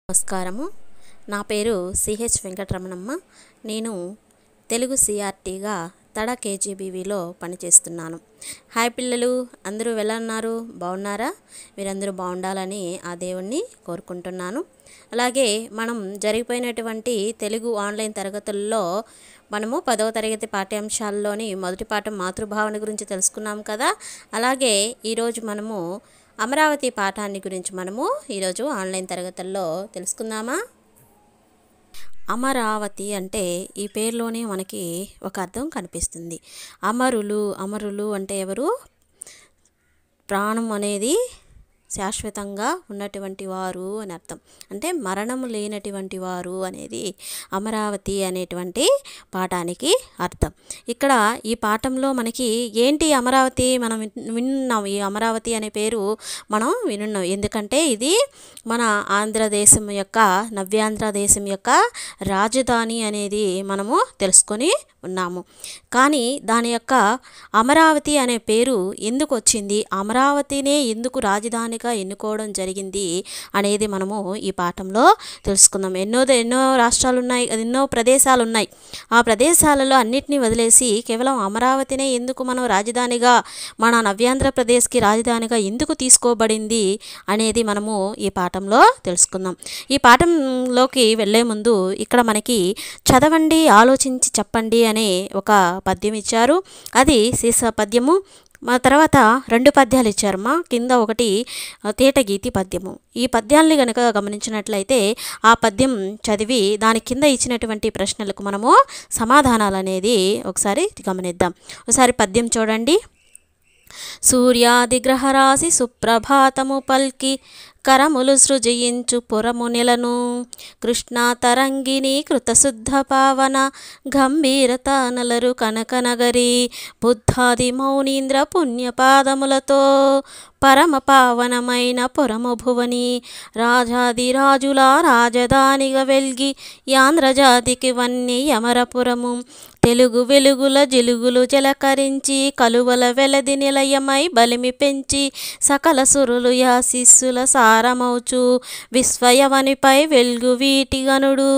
నమస్కారము నా పేరు సిహెచ్ వెంకటరమణమ్మ నేను తెలుగు సిఆర్టీగా తడ కేజీబీవీలో పనిచేస్తున్నాను హాయ్ పిల్లలు అందరూ ఎలా ఉన్నారు బాగున్నారా మీరందరూ బాగుండాలని ఆ దేవుణ్ణి కోరుకుంటున్నాను అలాగే మనం జరిగిపోయినటువంటి తెలుగు ఆన్లైన్ తరగతుల్లో మనము పదవ తరగతి పాఠ్యాంశాల్లోని మొదటి పాఠం మాతృభావన గురించి తెలుసుకున్నాం కదా అలాగే ఈరోజు మనము అమరావతి పాఠాన్ని గురించి మనము ఈరోజు ఆన్లైన్ తరగతుల్లో తెలుసుకుందామా అమరావతి అంటే ఈ పేరులోనే మనకి ఒక అర్థం కనిపిస్తుంది అమరులు అమరులు అంటే ఎవరు ప్రాణం అనేది శాశ్వతంగా ఉన్నటువంటి వారు అని అర్థం అంటే మరణము లేనటువంటి వారు అనేది అమరావతి అనేటువంటి పాఠానికి అర్థం ఇక్కడ ఈ పాఠంలో మనకి ఏంటి అమరావతి మనం విన్- విన్నాం ఈ అమరావతి అనే పేరు మనం వినున్నాం ఎందుకంటే ఇది మన ఆంధ్రదేశం యొక్క నవ్యాంధ్ర దేశం యొక్క రాజధాని అనేది మనము తెలుసుకొని ఉన్నాము కానీ దాని యొక్క అమరావతి అనే పేరు ఎందుకు వచ్చింది అమరావతినే ఎందుకు రాజధానిగా ఎన్నుకోవడం జరిగింది అనేది మనము ఈ పాఠంలో తెలుసుకుందాం ఎన్నో ద- ఎన్నో రాష్ట్రాలు ఉన్నాయి ఎన్నో ప్రదేశాలు ఉన్నాయి ఆ ప్రదేశాలలో అన్నిటినీ వదిలేసి కేవలం అమరావతినే ఎందుకు మనం రాజధానిగా మన నవ్యాంధ్రప్రదేశ్కి రాజధానిగా ఎందుకు తీసుకోబడింది అనేది మనము ఈ పాఠంలో తెలుసుకుందాం ఈ పాఠంలోకి వెళ్ళే ముందు ఇక్కడ మనకి చదవండి ఆలోచించి చెప్పండి అనే ఒక పద్యం ఇచ్చారు అది సీస పద్యము మా తర్వాత రెండు పద్యాలు ఇచ్చారమ్మా కింద ఒకటి ఆ, తేటగీతి పద్యము ఈ పద్యాల్ని గనుక గమనించినట్లయితే ఆ పద్యం చదివి దాని కింద ఇచ్చినటువంటి ప్రశ్నలకు మనము సమాధానాలు అనేది ఒకసారి గమనిద్దాం ఒకసారి పద్యం చూడండి సూర్యాది గ్రహరాశి సుప్రభాతము పల్కి కరములు సృజయించు పురము నెలను కృష్ణా తరంగిణి కృతశుద్ధ పావన గంభీరత నలరు కనకనగరి బుద్ధాది మౌనీంద్ర పుణ్యపాదములతో పరమ పావనమైన పురము భువని రాజాది రాజుల రాజధానిగా వెల్గి యాంధ్రజాతికి వన్ని యమరపురము తెలుగు వెలుగుల జిలుగులు జలకరించి కలువల వెలది నిలయమై బలిమి పెంచి సకల సురులు యాశిస్సుల సారమౌచు విశ్వయవనిపై వెలుగు వీటిగనుడు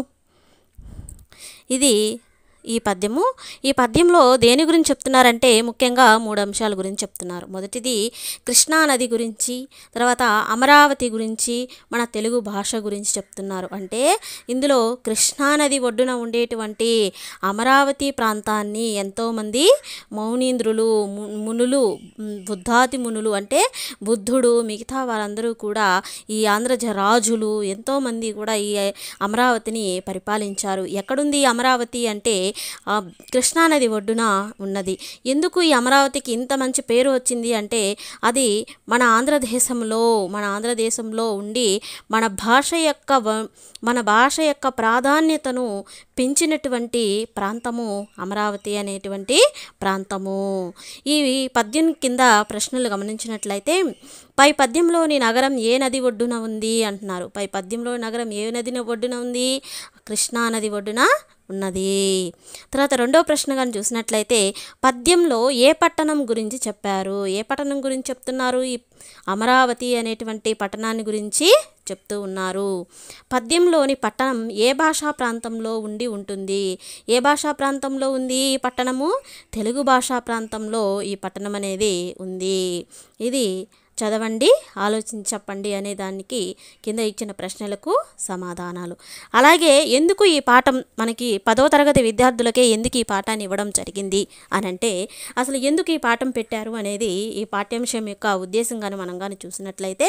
ఇది ఈ పద్యము ఈ పద్యంలో దేని గురించి చెప్తున్నారంటే ముఖ్యంగా మూడు అంశాల గురించి చెప్తున్నారు మొదటిది కృష్ణా నది గురించి తర్వాత అమరావతి గురించి మన తెలుగు భాష గురించి చెప్తున్నారు అంటే ఇందులో కృష్ణా నది ఒడ్డున ఉండేటువంటి అమరావతి ప్రాంతాన్ని ఎంతోమంది మౌనీంద్రులు ము- మునులు మ్, బుద్ధాది మునులు అంటే బుద్ధుడు మిగతా వారందరూ కూడా ఈ ఆంధ్రజ రాజులు ఎంతోమంది కూడా ఈ అమరావతిని పరిపాలించారు ఎక్కడుంది ఈ అమరావతి అంటే ఆ, కృష్ణానది ఒడ్డున ఉన్నది ఎందుకు ఈ అమరావతికి ఇంత మంచి పేరు వచ్చింది అంటే అది మన ఆంధ్రదేశంలో మన ఆంధ్రదేశంలో ఉండి మన భాష యొక్క వ- మన భాష యొక్క ప్రాధాన్యతను పెంచినటువంటి ప్రాంతము అమరావతి అనేటువంటి ప్రాంతము ఈ పద్యం కింద ప్రశ్నలు గమనించినట్లయితే పై పద్యంలోని నగరం ఏ నది ఒడ్డున ఉంది అంటున్నారు పై పద్యంలో నగరం ఏ నది ఒడ్డున ఉంది కృష్ణా నది ఒడ్డున ఉన్నది తర్వాత రెండో ప్రశ్న కానీ చూసినట్లయితే పద్యంలో ఏ పట్టణం గురించి చెప్పారు ఏ పట్టణం గురించి చెప్తున్నారు ఈ అమరావతి అనేటువంటి పట్టణాన్ని గురించి చెప్తూ ఉన్నారు పద్యంలోని పట్టణం ఏ భాషా ప్రాంతంలో ఉండి ఉంటుంది ఏ భాషా ప్రాంతంలో ఉంది ఈ పట్టణము తెలుగు భాషా ప్రాంతంలో ఈ పట్టణం అనేది ఉంది ఇది చదవండి ఆలోచించి చెప్పండి అనే దానికి కింద ఇచ్చిన ప్రశ్నలకు సమాధానాలు అలాగే ఎందుకు ఈ పాఠం మనకి పదో తరగతి విద్యార్థులకే ఎందుకు ఈ పాఠాన్ని ఇవ్వడం జరిగింది అని అంటే అసలు ఎందుకు ఈ పాఠం పెట్టారు అనేది ఈ పాఠ్యాంశం యొక్క ఉద్దేశం కానీ మనం కానీ చూసినట్లయితే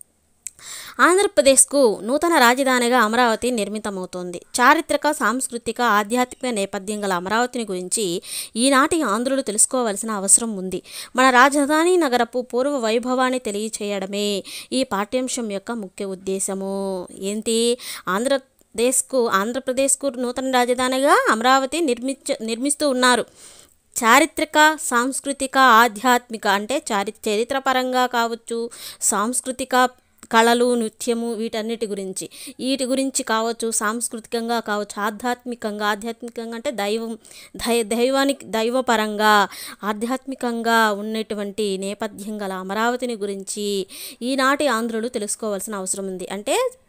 ఆంధ్రప్రదేశ్కు నూతన రాజధానిగా అమరావతి నిర్మితమవుతోంది చారిత్రక సాంస్కృతిక ఆధ్యాత్మిక నేపథ్యం గల అమరావతిని గురించి ఈనాటి ఆంధ్రులు తెలుసుకోవాల్సిన అవసరం ఉంది మన రాజధాని నగరపు పూర్వ వైభవాన్ని తెలియచేయడమే ఈ పాఠ్యాంశం యొక్క ముఖ్య ఉద్దేశము ఏంటి ఆంధ్ర దేశ్కు ఆంధ్రప్రదేశ్కు నూతన రాజధానిగా అమరావతి నిర్మించ నిర్మిస్తూ ఉన్నారు చారిత్రక సాంస్కృతిక ఆధ్యాత్మిక అంటే చారి చరిత్రపరంగా కావచ్చు సాంస్కృతిక కళలు నృత్యము వీటన్నిటి గురించి వీటి గురించి కావచ్చు సాంస్కృతికంగా కావచ్చు ఆధ్యాత్మికంగా ఆధ్యాత్మికంగా అంటే దైవం దై దైవానికి దైవపరంగా ఆధ్యాత్మికంగా ఉన్నటువంటి నేపథ్యం గల అమరావతిని గురించి ఈనాటి ఆంధ్రులు తెలుసుకోవాల్సిన అవసరం ఉంది అంటే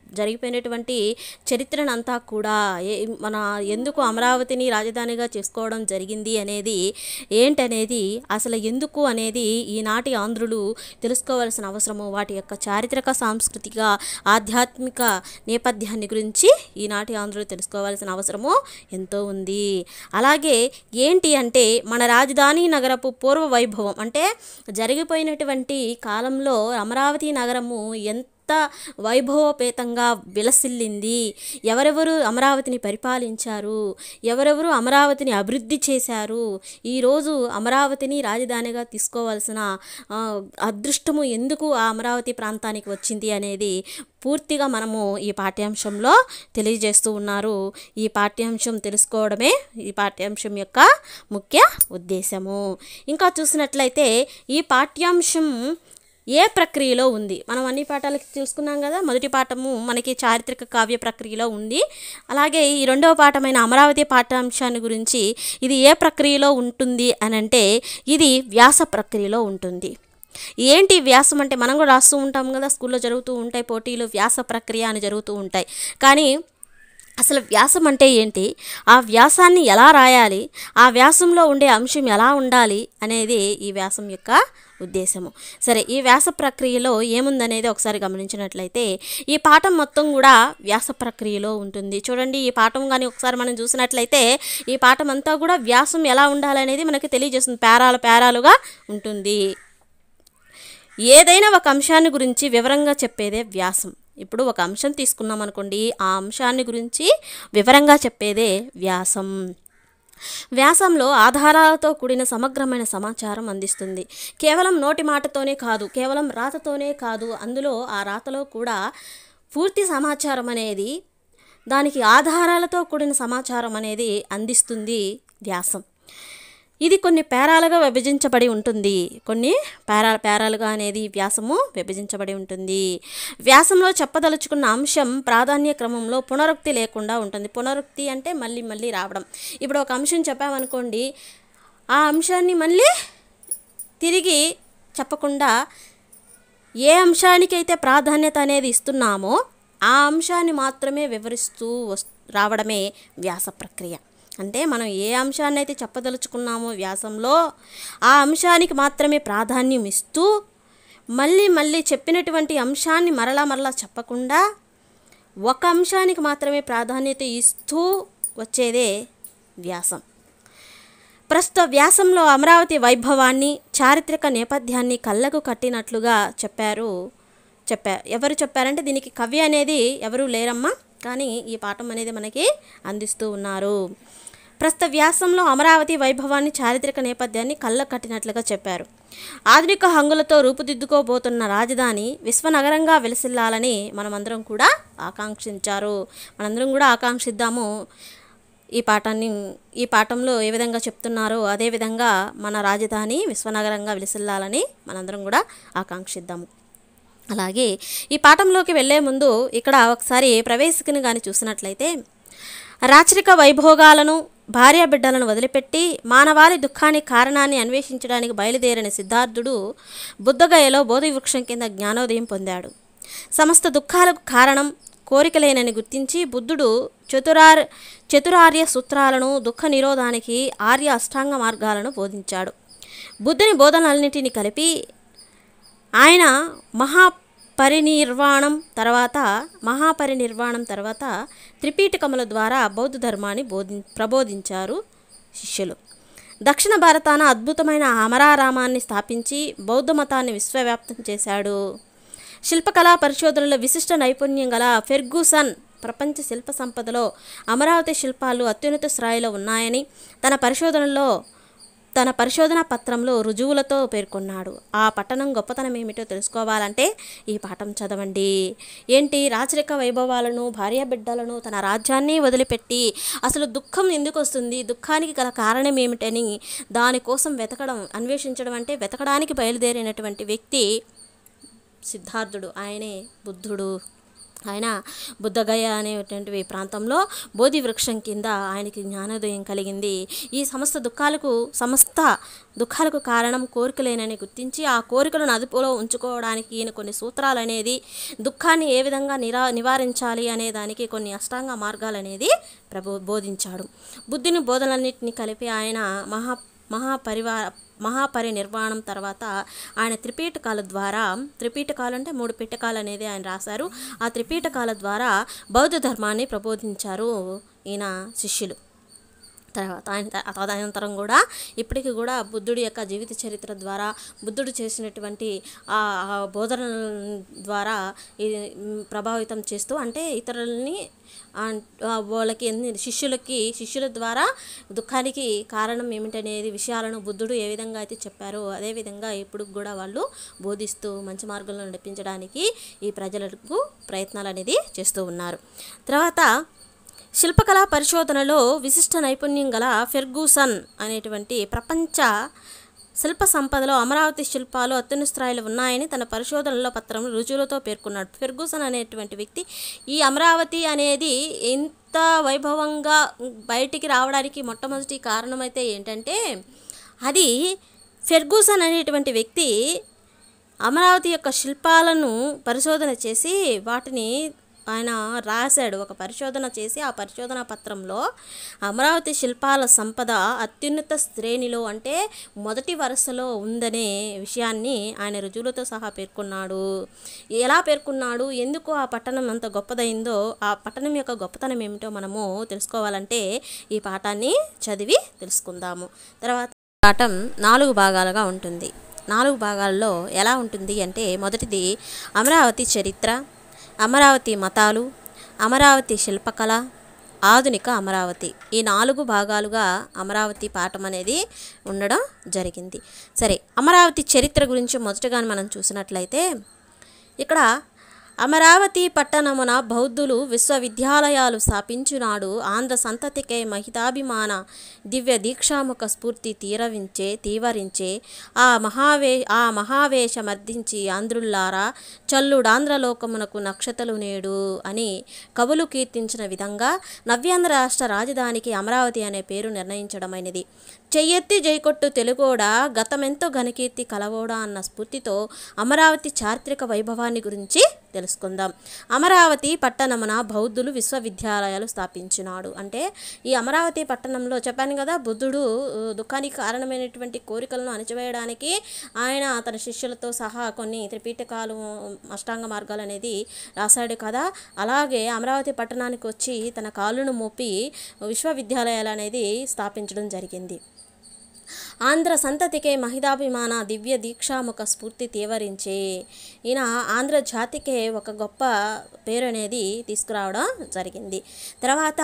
జరిగిపోయినటువంటి చరిత్రనంతా కూడా ఏ- మన ఎందుకు అమరావతిని రాజధానిగా చేసుకోవడం జరిగింది అనేది ఏంటనేది అసలు ఎందుకు అనేది ఈనాటి ఆంధ్రులు తెలుసుకోవాల్సిన అవసరము వాటి యొక్క చారిత్రక సాంస్కృతిక ఆధ్యాత్మిక నేపథ్యాన్ని గురించి ఈనాటి ఆంధ్రులు తెలుసుకోవాల్సిన అవసరము ఎంతో ఉంది అలాగే ఏంటి అంటే మన రాజధాని నగరపు పూర్వ వైభవం అంటే జరిగిపోయినటువంటి కాలంలో అమరావతి నగరము ఎంత వైభవపేతంగా విలసిల్లింది ఎవరెవరు అమరావతిని పరిపాలించారు ఎవరెవరు అమరావతిని అభివృద్ధి చేశారు ఈరోజు అమరావతిని రాజధానిగా తీసుకోవాల్సిన ఆ, అదృష్టము ఎందుకు ఆ అమరావతి ప్రాంతానికి వచ్చింది అనేది పూర్తిగా మనము ఈ పాఠ్యాంశంలో తెలియజేస్తూ ఉన్నారు ఈ పాఠ్యాంశం తెలుసుకోవడమే ఈ పాఠ్యాంశం యొక్క ముఖ్య ఉద్దేశము ఇంకా చూసినట్లయితే ఈ పాఠ్యాంశం ఏ ప్రక్రియలో ఉంది మనం అన్ని పాఠాలకి చూసుకున్నాం కదా మొదటి పాఠము మనకి చారిత్రక కావ్య ప్రక్రియలో ఉంది అలాగే ఈ రెండవ పాఠమైన అమరావతి పాఠ్యాంశాన్ని గురించి ఇది ఏ ప్రక్రియలో ఉంటుంది అని అంటే ఇది వ్యాస ప్రక్రియలో ఉంటుంది ఏంటి వ్యాసం అంటే మనం కూడా రాస్తూ ఉంటాం కదా స్కూల్లో జరుగుతూ ఉంటాయి పోటీలు వ్యాస ప్రక్రియ అని జరుగుతూ ఉంటాయి కానీ అసలు వ్యాసం అంటే ఏంటి ఆ వ్యాసాన్ని ఎలా రాయాలి ఆ వ్యాసంలో ఉండే అంశం ఎలా ఉండాలి అనేది ఈ వ్యాసం యొక్క ఉద్దేశము సరే ఈ వ్యాస ప్రక్రియలో ఏముందనేది ఒకసారి గమనించినట్లయితే ఈ పాఠం మొత్తం కూడా వ్యాస ప్రక్రియలో ఉంటుంది చూడండి ఈ పాఠం కానీ ఒకసారి మనం చూసినట్లయితే ఈ పాఠం అంతా కూడా వ్యాసం ఎలా ఉండాలనేది మనకి తెలియజేస్తుంది పేరాలు పేరాలుగా ఉంటుంది ఏదైనా ఒక అంశాన్ని గురించి వివరంగా చెప్పేదే వ్యాసం ఇప్పుడు ఒక అంశం తీసుకున్నాం అనుకోండి ఆ అంశాన్ని గురించి వివరంగా చెప్పేదే వ్యాసం వ్యాసంలో ఆధారాలతో కూడిన సమగ్రమైన సమాచారం అందిస్తుంది కేవలం నోటి మాటతోనే కాదు కేవలం రాతతోనే కాదు అందులో ఆ రాతలో కూడా పూర్తి సమాచారం అనేది దానికి ఆధారాలతో కూడిన సమాచారం అనేది అందిస్తుంది వ్యాసం ఇది కొన్ని పేరాలుగా విభజించబడి ఉంటుంది కొన్ని పేరా పేరాలుగా అనేది వ్యాసము విభజించబడి ఉంటుంది వ్యాసంలో చెప్పదలుచుకున్న అంశం ప్రాధాన్య క్రమంలో పునరుక్తి లేకుండా ఉంటుంది పునరుక్తి అంటే మళ్ళీ మళ్ళీ రావడం ఇప్పుడు ఒక అంశం చెప్పామనుకోండి ఆ అంశాన్ని మళ్ళీ తిరిగి చెప్పకుండా ఏ అంశానికైతే ప్రాధాన్యత అనేది ఇస్తున్నామో ఆ అంశాన్ని మాత్రమే వివరిస్తూ వస్ రావడమే వ్యాస ప్రక్రియ అంటే మనం ఏ అంశాన్ని అయితే చెప్పదలుచుకున్నామో వ్యాసంలో ఆ అంశానికి మాత్రమే ప్రాధాన్యం ఇస్తూ మళ్ళీ మళ్ళీ చెప్పినటువంటి అంశాన్ని మరలా మరలా చెప్పకుండా ఒక అంశానికి మాత్రమే ప్రాధాన్యత ఇస్తూ వచ్చేదే వ్యాసం ప్రస్తుత వ్యాసంలో అమరావతి వైభవాన్ని చారిత్రక నేపథ్యాన్ని కళ్ళకు కట్టినట్లుగా చెప్పారు చెప్పా ఎవరు చెప్పారంటే దీనికి కవి అనేది ఎవరు లేరమ్మా కానీ ఈ పాఠం అనేది మనకి అందిస్తూ ఉన్నారు ప్రస్తుత వ్యాసంలో అమరావతి వైభవాన్ని చారిత్రక నేపథ్యాన్ని కళ్ళ కట్టినట్లుగా చెప్పారు ఆధునిక హంగులతో రూపుదిద్దుకోబోతున్న రాజధాని విశ్వనగరంగా వెలసిల్లాలని మనమందరం కూడా ఆకాంక్షించారు మనందరం కూడా ఆకాంక్షిద్దాము ఈ పాఠాన్ని ఈ పాఠంలో ఏ విధంగా చెప్తున్నారో అదే విధంగా మన రాజధాని విశ్వనగరంగా విలసిల్లాలని మనందరం కూడా ఆకాంక్షిద్దాము అలాగే ఈ పాఠంలోకి వెళ్ళే ముందు ఇక్కడ ఒకసారి ప్రవేశికని కానీ చూసినట్లయితే రాచరిక వైభోగాలను భార్య బిడ్డలను వదిలిపెట్టి మానవాళి దుఃఖానికి కారణాన్ని అన్వేషించడానికి బయలుదేరిన సిద్ధార్థుడు బుద్ధగయలో బోధి వృక్షం కింద జ్ఞానోదయం పొందాడు సమస్త దుఃఖాలకు కారణం కోరికలేనని గుర్తించి బుద్ధుడు చతురార్ చతురార్య సూత్రాలను దుఃఖ నిరోధానికి ఆర్య అష్టాంగ మార్గాలను బోధించాడు బుద్ధుని బోధనలన్నింటినీ కలిపి ఆయన మహాపరినిర్వాణం తర్వాత మహాపరినిర్వాణం తర్వాత త్రిపీఠకముల ద్వారా బౌద్ధ ధర్మాన్ని బోధి ప్రబోధించారు శిష్యులు దక్షిణ భారతాన అద్భుతమైన అమరారామాన్ని స్థాపించి బౌద్ధ మతాన్ని విశ్వవ్యాప్తం చేశాడు శిల్పకళా పరిశోధనలో విశిష్ట నైపుణ్యం గల ఫెర్గూసన్ ప్రపంచ శిల్ప సంపదలో అమరావతి శిల్పాలు అత్యున్నత స్థాయిలో ఉన్నాయని తన పరిశోధనలో తన పరిశోధన పత్రంలో రుజువులతో పేర్కొన్నాడు ఆ పట్టణం గొప్పతనం ఏమిటో తెలుసుకోవాలంటే ఈ పాఠం చదవండి ఏంటి రాచరిక వైభవాలను భార్య బిడ్డలను తన రాజ్యాన్ని వదిలిపెట్టి అసలు దుఃఖం ఎందుకు వస్తుంది దుఃఖానికి గల కారణం ఏమిటని దానికోసం వెతకడం అన్వేషించడం అంటే వెతకడానికి బయలుదేరినటువంటి వ్యక్తి సిద్ధార్థుడు ఆయనే బుద్ధుడు ఆయన బుద్ధగయ అనేటువంటివి ప్రాంతంలో బోధి వృక్షం కింద ఆయనకి జ్ఞానోదయం కలిగింది ఈ సమస్త దుఃఖాలకు సమస్త దుఃఖాలకు కారణం కోరికలేనని గుర్తించి ఆ కోరికలను అదుపులో ఉంచుకోవడానికి ఈయన కొన్ని సూత్రాలు అనేది దుఃఖాన్ని ఏ విధంగా నిరా నివారించాలి అనే దానికి కొన్ని అష్టాంగ మార్గాలు అనేది ప్రభు బోధించాడు బుద్ధిని బోధనలన్నింటినీ కలిపి ఆయన మహా మహాపరివార మహాపరినిర్వాణం తర్వాత ఆయన త్రిపీఠకాల ద్వారా త్రిపీఠకాలు అంటే మూడు పీఠకాలు అనేది ఆయన రాశారు ఆ త్రిపీఠకాల ద్వారా బౌద్ధ ధర్మాన్ని ప్రబోధించారు ఈయన శిష్యులు తర్వాత ఆయన త- తదనంతరం కూడా ఇప్పటికీ కూడా బుద్ధుడి యొక్క జీవిత చరిత్ర ద్వారా బుద్ధుడు చేసినటువంటి ఆ ఆ బోధనల ద్వారా ఈ మ్, ప్రభావితం చేస్తూ అంటే ఇతరులని ఆ- ఆ వాళ్ళకి ఎన్ని శిష్యులకి శిష్యుల ద్వారా దుఃఖానికి కారణం ఏమిటనేది విషయాలను బుద్ధుడు ఏ విధంగా అయితే చెప్పారో అదేవిధంగా ఇప్పుడు కూడా వాళ్ళు బోధిస్తూ మంచి మార్గంలో నడిపించడానికి ఈ ప్రజలకు ప్రయత్నాలు అనేది చేస్తూ ఉన్నారు తర్వాత శిల్పకళా పరిశోధనలో విశిష్ట నైపుణ్యం గల ఫెర్గూసన్ అనేటువంటి ప్రపంచ శిల్ప సంపదలో అమరావతి శిల్పాలు అత్యున్నత స్థాయిలో ఉన్నాయని తన పరిశోధనలో పత్రం రుజువులతో పేర్కొన్నాడు ఫెర్గూసన్ అనేటువంటి వ్యక్తి ఈ అమరావతి అనేది ఇంత వైభవంగా బయటికి రావడానికి మొట్టమొదటి కారణమైతే ఏంటంటే అది ఫెర్గూసన్ అనేటువంటి వ్యక్తి అమరావతి యొక్క శిల్పాలను పరిశోధన చేసి వాటిని ఆయన రాశాడు ఒక పరిశోధన చేసి ఆ పరిశోధన పత్రంలో అమరావతి శిల్పాల సంపద అత్యున్నత శ్రేణిలో అంటే మొదటి వరుసలో ఉందనే విషయాన్ని ఆయన రుజువులతో సహా పేర్కొన్నాడు ఎలా పేర్కొన్నాడు ఎందుకు ఆ పట్టణం అంత గొప్పదైందో ఆ పట్టణం యొక్క గొప్పతనం ఏమిటో మనము తెలుసుకోవాలంటే ఈ పాఠాన్ని చదివి తెలుసుకుందాము తర్వాత పాఠం నాలుగు భాగాలుగా ఉంటుంది నాలుగు భాగాల్లో ఎలా ఉంటుంది అంటే మొదటిది అమరావతి చరిత్ర అమరావతి మతాలు అమరావతి శిల్పకళ ఆధునిక అమరావతి ఈ నాలుగు భాగాలుగా అమరావతి పాఠం అనేది ఉండడం జరిగింది సరే అమరావతి చరిత్ర గురించి మొదటగా మనం చూసినట్లయితే ఇక్కడ అమరావతి పట్టణమున బౌద్ధులు విశ్వవిద్యాలయాలు స్థాపించునాడు ఆంధ్ర సంతతికే మహితాభిమాన దివ్య దీక్షాముఖ స్ఫూర్తి తీరవించే తీవరించే ఆ మహావే ఆ మహావేశ మర్దించి ఆంధ్రుల్లారా చల్లుడాంధ్రలోకమునకు నక్షతలు నేడు అని కవులు కీర్తించిన విధంగా నవ్యాంధ్ర రాష్ట్ర రాజధానికి అమరావతి అనే పేరు నిర్ణయించడమైనది చెయ్యెత్తి జైకొట్టు తెలుగోడ గతమెంతో ఘనకీర్తి కలవోడా అన్న స్ఫూర్తితో అమరావతి చారిత్రక వైభవాన్ని గురించి తెలుసుకుందాం అమరావతి పట్టణమున బౌద్ధులు విశ్వవిద్యాలయాలు స్థాపించినాడు అంటే ఈ అమరావతి పట్టణంలో చెప్పాను కదా బుద్ధుడు ఉ, దుఃఖానికి కారణమైనటువంటి కోరికలను అణచివేయడానికి ఆయన తన శిష్యులతో సహా కొన్ని త్రిపీఠకాలు అష్టాంగ మార్గాలు అనేది రాశాడు కదా అలాగే అమరావతి పట్టణానికి వచ్చి తన కాళ్ళను మోపి విశ్వవిద్యాలయాలు అనేది స్థాపించడం జరిగింది ఆంధ్ర సంతతికే మహిదాభిమాన దివ్య దీక్షాముఖ స్ఫూర్తి తీవరించే ఈయన ఆంధ్ర జాతికే ఒక గొప్ప పేరు అనేది తీసుకురావడం జరిగింది తర్వాత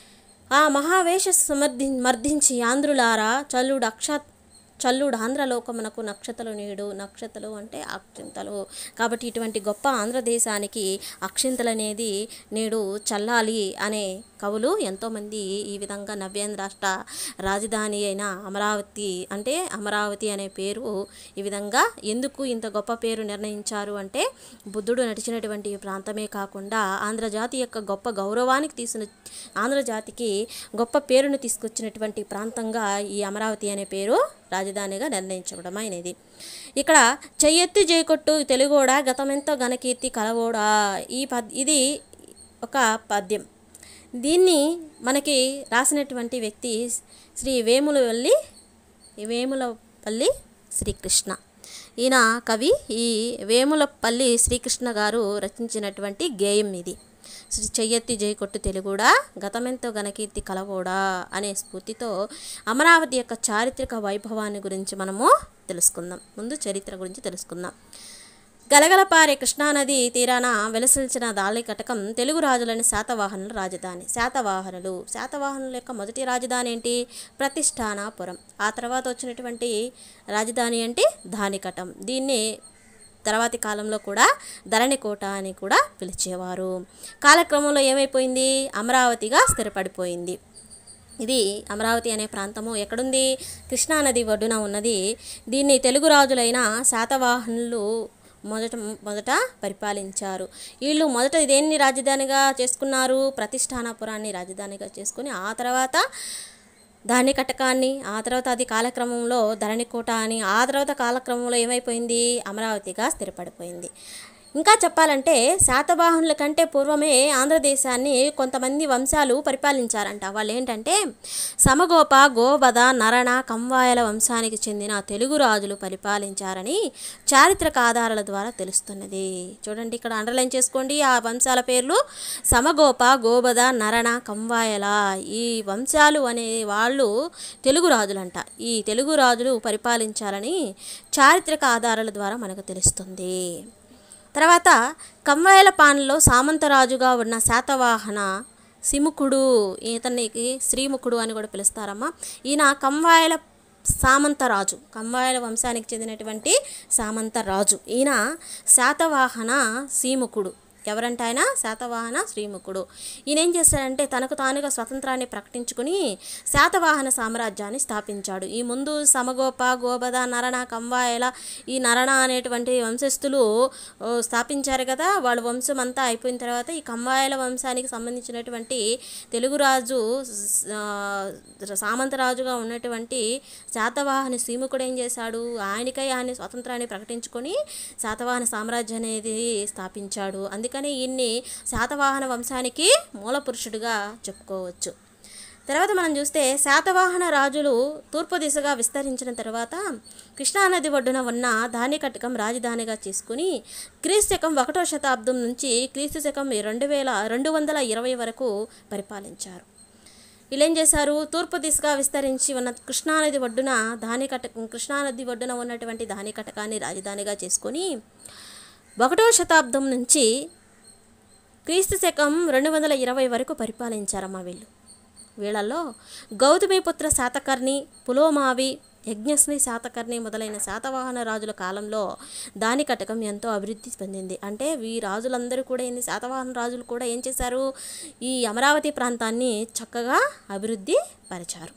ఆ మహావేష సమర్థి మర్దించి ఆంధ్రులారా చల్లుడు అక్ష చల్లుడు ఆంధ్రలోకమునకు నక్షతలు నేడు నక్షతలు అంటే అక్షింతలు కాబట్టి ఇటువంటి గొప్ప ఆంధ్రదేశానికి అక్షింతలు అనేది నేడు చల్లాలి అనే కవులు ఎంతోమంది ఈ విధంగా నవ్యాంధ్ర రాష్ట్ర రాజధాని అయిన అమరావతి అంటే అమరావతి అనే పేరు ఈ విధంగా ఎందుకు ఇంత గొప్ప పేరు నిర్ణయించారు అంటే బుద్ధుడు నడిచినటువంటి ఈ ప్రాంతమే కాకుండా ఆంధ్రజాతి యొక్క గొప్ప గౌరవానికి తీసిన ఆంధ్రజాతికి గొప్ప పేరును తీసుకొచ్చినటువంటి ప్రాంతంగా ఈ అమరావతి అనే పేరు రాజధానిగా నిర్ణయించడం అయినది ఇక్కడ చెయ్యెత్తి జయకొట్టు తెలుగోడ గతమెంతో ఘనకీర్తి కలవోడా ఈ పద్ ఇది ఒక పద్యం దీన్ని మనకి రాసినటువంటి వ్యక్తి శ్రీ వేములవల్లి వేములపల్లి శ్రీకృష్ణ ఈయన కవి ఈ వేములపల్లి శ్రీకృష్ణ గారు రచించినటువంటి గేయం ఇది శ్రీ చెయ్యెత్తి జయకొట్టు తెలుగుడా గతమెంతో ఘనకీర్తి కలవోడా అనే స్ఫూర్తితో అమరావతి యొక్క చారిత్రక వైభవాన్ని గురించి మనము తెలుసుకుందాం ముందు చరిత్ర గురించి తెలుసుకుందాం గలగలపారే కృష్ణానది తీరాన వెలసిల్చిన దాళికటకం తెలుగు రాజులని శాతవాహనుల రాజధాని శాతవాహనులు శాతవాహనుల యొక్క మొదటి రాజధాని ఏంటి ప్రతిష్టానాపురం ఆ తర్వాత వచ్చినటువంటి రాజధాని ఏంటి ధానికటం దీన్ని తర్వాతి కాలంలో కూడా ధరణికోట అని కూడా పిలిచేవారు కాలక్రమంలో ఏమైపోయింది అమరావతిగా స్థిరపడిపోయింది ఇది అమరావతి అనే ప్రాంతము ఎక్కడుంది కృష్ణానది ఒడ్డున ఉన్నది దీన్ని తెలుగు రాజులైన శాతవాహనులు మొదట మొదట పరిపాలించారు వీళ్ళు మొదట దేన్ని రాజధానిగా చేసుకున్నారు ప్రతిష్టానపురాన్ని రాజధానిగా చేసుకుని ఆ తర్వాత దాని కటకాన్ని ఆ తర్వాత అది కాలక్రమంలో ధరణికోట అని ఆ తర్వాత కాలక్రమంలో ఏమైపోయింది అమరావతిగా స్థిరపడిపోయింది ఇంకా చెప్పాలంటే శాతవాహనుల కంటే పూర్వమే ఆంధ్రదేశాన్ని కొంతమంది వంశాలు పరిపాలించారంట వాళ్ళు ఏంటంటే సమగోప గోబద నరణ కంవాయల వంశానికి చెందిన తెలుగు రాజులు పరిపాలించారని చారిత్రక ఆధారాల ద్వారా తెలుస్తున్నది చూడండి ఇక్కడ అండర్లైన్ చేసుకోండి ఆ వంశాల పేర్లు సమగోప గోబద నరణ కంవాయల ఈ వంశాలు అనే వాళ్ళు తెలుగు రాజులంట ఈ తెలుగు రాజులు పరిపాలించాలని చారిత్రక ఆధారాల ద్వారా మనకు తెలుస్తుంది తర్వాత కంవాయల పాలనలో సామంతరాజుగా ఉన్న శాతవాహన సిముఖుడు ఇతనికి శ్రీముఖుడు అని కూడా పిలుస్తారమ్మా ఈయన కంవాయల సామంతరాజు కంవాయల వంశానికి చెందినటువంటి సామంతరాజు ఈయన శాతవాహన సీముఖుడు ఎవరంటే ఆయన శాతవాహన శ్రీముఖుడు ఈయన ఏం చేశాడంటే తనకు తానుగా స్వతంత్రాన్ని ప్రకటించుకుని శాతవాహన సామ్రాజ్యాన్ని స్థాపించాడు ఈ ముందు సమగోప గోబద నరణ కంవాయల ఈ నరణ అనేటువంటి వంశస్థులు ఓ, స్థాపించారు కదా వాళ్ళ వంశం అంతా అయిపోయిన తర్వాత ఈ కంవాయల వంశానికి సంబంధించినటువంటి తెలుగు రాజు ఆ, సామంతరాజుగా ఉన్నటువంటి శాతవాహన సీముకుడు ఏం చేశాడు ఆయనకై ఆయన స్వతంత్రాన్ని ప్రకటించుకొని శాతవాహన సామ్రాజ్యం అనేది స్థాపించాడు అందుకని ఈయన్ని శాతవాహన వంశానికి మూల పురుషుడిగా చెప్పుకోవచ్చు తర్వాత మనం చూస్తే శాతవాహన రాజులు తూర్పు దిశగా విస్తరించిన తర్వాత కృష్ణానది ఒడ్డున ఉన్న ధాన్యకటకం రాజధానిగా చేసుకుని క్రీస్తు శకం ఒకటో శతాబ్దం నుంచి క్రీస్తు శకం రెండు వేల రెండు వందల ఇరవై వరకు పరిపాలించారు వీళ్ళు ఏం చేశారు తూర్పు దిశగా విస్తరించి ఉన్న కృష్ణానది ఒడ్డున ధాన్యకటకం కృష్ణానది ఒడ్డున ఉన్నటువంటి ధాన్యకటకాన్ని రాజధానిగా చేసుకొని ఒకటో శతాబ్దం నుంచి క్రీస్తు శకం రెండు వందల ఇరవై వరకు పరిపాలించారమ్మా వీళ్ళు వీళ్ళల్లో గౌతమిపుత్ర శాతకర్ణి పులోమావి యజ్ఞశ్రీ శాతకర్ణి మొదలైన శాతవాహన రాజుల కాలంలో దాని కటకం ఎంతో అభివృద్ధి పొందింది అంటే ఈ రాజులందరూ కూడా ఏంది శాతవాహన రాజులు కూడా ఏం చేశారు ఈ అమరావతి ప్రాంతాన్ని చక్కగా అభివృద్ధి పరిచారు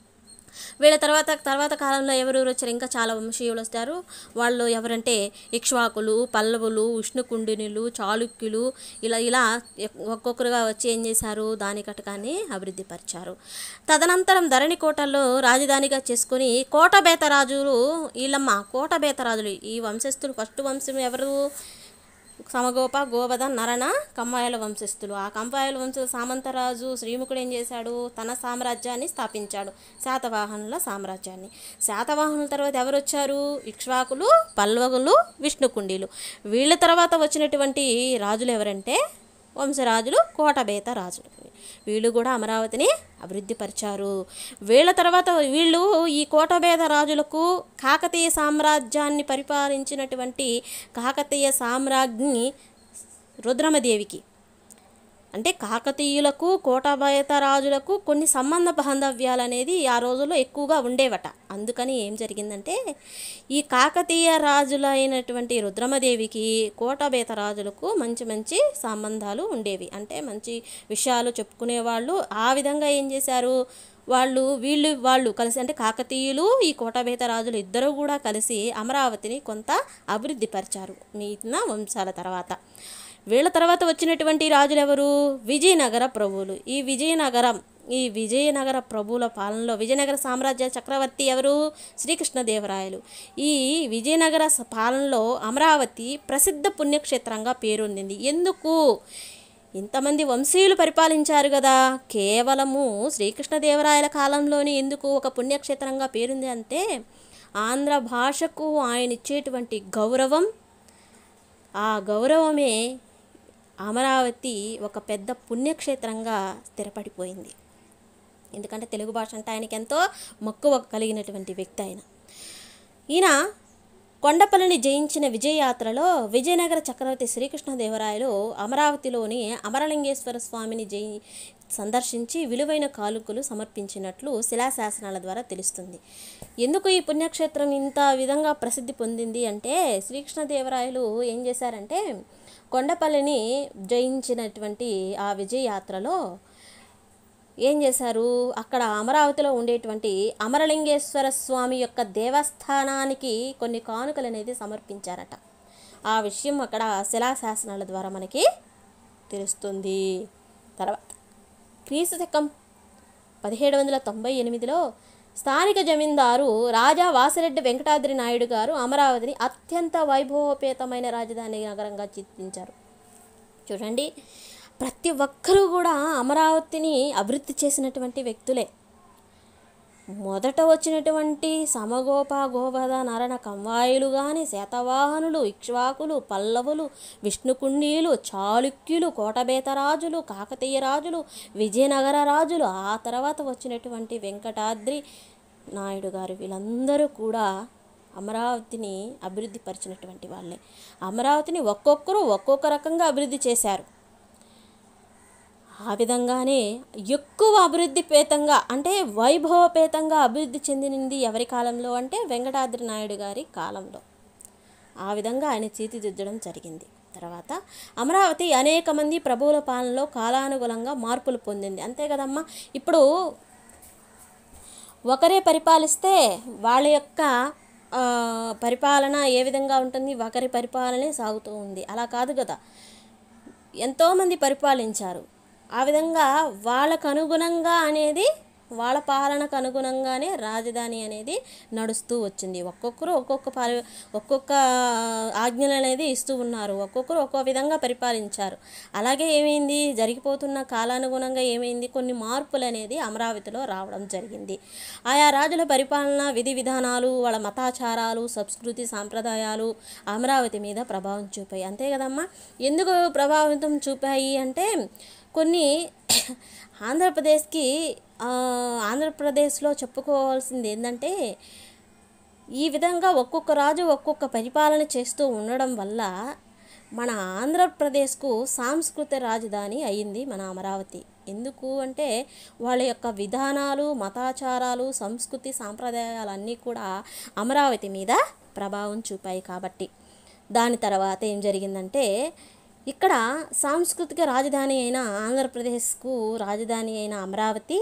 వీళ్ళ తర్వాత తర్వాత కాలంలో ఎవరెవరు వచ్చారు ఇంకా చాలా వంశీయులు వస్తారు వాళ్ళు ఎవరంటే ఇక్ష్వాకులు పల్లవులు విష్ణుకుండినులు చాళుక్యులు ఇలా ఇలా ఒక్కొక్కరుగా వచ్చి ఏం చేశారు దాని కటకాన్ని అభివృద్ధి పరిచారు తదనంతరం ధరణి కోటల్లో రాజధానిగా చేసుకొని కోటబేత రాజులు వీళ్ళమ్మ కోటబేత రాజులు ఈ వంశస్థులు ఫస్ట్ వంశం ఎవరు సమగోప గోబద నరణ కంబాయల వంశస్థులు ఆ కంబాయల వంశ సామంతరాజు శ్రీముఖుడు ఏం చేశాడు తన సామ్రాజ్యాన్ని స్థాపించాడు శాతవాహనుల సామ్రాజ్యాన్ని శాతవాహనుల తర్వాత ఎవరు వచ్చారు ఇక్ష్వాకులు పల్లవులు విష్ణుకుండీలు వీళ్ళ తర్వాత వచ్చినటువంటి రాజులు ఎవరంటే వంశరాజులు కోటబేత రాజులు వీళ్ళు కూడా అమరావతిని అభివృద్ధి పరిచారు వీళ్ళ తర్వాత వీళ్ళు ఈ కోటబేద రాజులకు కాకతీయ సామ్రాజ్యాన్ని పరిపాలించినటువంటి కాకతీయ సామ్రాజ్ఞి రుద్రమదేవికి అంటే కాకతీయులకు కోటబేత రాజులకు కొన్ని సంబంధ బాంధవ్యాలు అనేది ఆ రోజుల్లో ఎక్కువగా ఉండేవట అందుకని ఏం జరిగిందంటే ఈ కాకతీయ రాజులైనటువంటి రుద్రమదేవికి కోటబేత రాజులకు మంచి మంచి సంబంధాలు ఉండేవి అంటే మంచి విషయాలు చెప్పుకునేవాళ్ళు ఆ విధంగా ఏం చేశారు వాళ్ళు వీళ్ళు వాళ్ళు కలిసి అంటే కాకతీయులు ఈ కోటబేత రాజులు ఇద్దరు కూడా కలిసి అమరావతిని కొంత అభివృద్ధి పరిచారు మిగిలిన వంశాల తర్వాత వీళ్ళ తర్వాత వచ్చినటువంటి రాజులు ఎవరు విజయనగర ప్రభువులు ఈ విజయనగరం ఈ విజయనగర ప్రభువుల పాలనలో విజయనగర సామ్రాజ్య చక్రవర్తి ఎవరు శ్రీకృష్ణదేవరాయలు ఈ విజయనగర స- పాలనలో అమరావతి ప్రసిద్ధ పుణ్యక్షేత్రంగా పేరొందింది ఎందుకు ఇంతమంది వంశీయులు పరిపాలించారు కదా కేవలము శ్రీకృష్ణదేవరాయల కాలంలోనే ఎందుకు ఒక పుణ్యక్షేత్రంగా పేరుంది అంటే ఆంధ్ర భాషకు ఆయన ఇచ్చేటువంటి గౌరవం ఆ గౌరవమే అమరావతి ఒక పెద్ద పుణ్యక్షేత్రంగా స్థిరపడిపోయింది ఎందుకంటే తెలుగు భాష అంటే ఆయనకి ఎంతో మక్కువ కలిగినటువంటి వ్యక్తి ఆయన ఈయన కొండపల్లిని జయించిన విజయయాత్రలో విజయనగర చక్రవర్తి శ్రీకృష్ణదేవరాయలు అమరావతిలోని అమరలింగేశ్వర స్వామిని జయి సందర్శించి విలువైన కానుకలు సమర్పించినట్లు శిలాశాసనాల ద్వారా తెలుస్తుంది ఎందుకు ఈ పుణ్యక్షేత్రం ఇంత విధంగా ప్రసిద్ధి పొందింది అంటే శ్రీకృష్ణదేవరాయలు ఏం చేశారంటే కొండపల్లిని జయించినటువంటి ఆ విజయయాత్రలో ఏం చేశారు అక్కడ అమరావతిలో ఉండేటువంటి అమరలింగేశ్వర స్వామి యొక్క దేవస్థానానికి కొన్ని కానుకలు అనేది సమర్పించారట ఆ విషయం అక్కడ శిలాశాసనాల ద్వారా మనకి తెలుస్తుంది తర్వాత క్రీస్తు శకం పదిహేడు వందల తొంభై ఎనిమిదిలో స్థానిక జమీందారు రాజా వాసిరెడ్డి వెంకటాద్రి నాయుడు గారు అమరావతిని అత్యంత వైభవోపేతమైన రాజధాని నగరంగా చిత్రించారు చూడండి ప్రతి ఒక్కరూ కూడా అమరావతిని అభివృద్ధి చేసినటువంటి వ్యక్తులే మొదట వచ్చినటువంటి సమగోప గోపద నరణ కంవాయులు కానీ శాతవాహనులు ఇక్ష్వాకులు పల్లవులు విష్ణుకుండీలు చాళుక్యులు కోటబేతరాజులు కాకతీయ రాజులు విజయనగర రాజులు ఆ తర్వాత వచ్చినటువంటి వెంకటాద్రి నాయుడు గారు వీళ్ళందరూ కూడా అమరావతిని అభివృద్ధి పరిచినటువంటి వాళ్ళే అమరావతిని ఒక్కొక్కరు ఒక్కొక్క రకంగా అభివృద్ధి చేశారు ఆ విధంగానే ఎక్కువ అభివృద్ధిపేతంగా అంటే వైభవపేతంగా అభివృద్ధి చెందినది ఎవరి కాలంలో అంటే వెంకటాద్రి నాయుడు గారి కాలంలో ఆ విధంగా ఆయన తీర్చిదిద్దడం జరిగింది తర్వాత అమరావతి అనేక మంది ప్రభువుల పాలనలో కాలానుగుణంగా మార్పులు పొందింది అంతే కదమ్మా ఇప్పుడు ఒకరే పరిపాలిస్తే వాళ్ళ యొక్క ఆ, పరిపాలన ఏ విధంగా ఉంటుంది ఒకరి పరిపాలనే సాగుతూ ఉంది అలా కాదు కదా ఎంతోమంది పరిపాలించారు ఆ విధంగా వాళ్ళకు అనుగుణంగా అనేది వాళ్ళ పాలనకు అనుగుణంగానే రాజధాని అనేది నడుస్తూ వచ్చింది ఒక్కొక్కరు ఒక్కొక్క పరి ఒక్కొక్క ఆజ్ఞలు అనేది ఇస్తూ ఉన్నారు ఒక్కొక్కరు ఒక్కో విధంగా పరిపాలించారు అలాగే ఏమైంది జరిగిపోతున్న కాలానుగుణంగా ఏమైంది కొన్ని మార్పులు అనేది అమరావతిలో రావడం జరిగింది ఆయా రాజుల పరిపాలన విధి విధానాలు వాళ్ళ మతాచారాలు సంస్కృతి సాంప్రదాయాలు అమరావతి మీద ప్రభావం చూపాయి అంతే కదమ్మా ఎందుకు ప్రభావితం చూపాయి అంటే కొన్ని ఆంధ్రప్రదేశ్కి ఆ, ఆంధ్రప్రదేశ్లో చెప్పుకోవాల్సింది ఏంటంటే ఈ విధంగా ఒక్కొక్క రాజు ఒక్కొక్క పరిపాలన చేస్తూ ఉండడం వల్ల మన ఆంధ్రప్రదేశ్కు సాంస్కృతిక రాజధాని అయింది మన అమరావతి ఎందుకు అంటే వాళ్ళ యొక్క విధానాలు మతాచారాలు సంస్కృతి సాంప్రదాయాలన్నీ కూడా అమరావతి మీద ప్రభావం చూపాయి కాబట్టి దాని తర్వాత ఏం జరిగిందంటే ఇక్కడ సాంస్కృతిక రాజధాని అయిన ఆంధ్రప్రదేశ్కు రాజధాని అయిన అమరావతి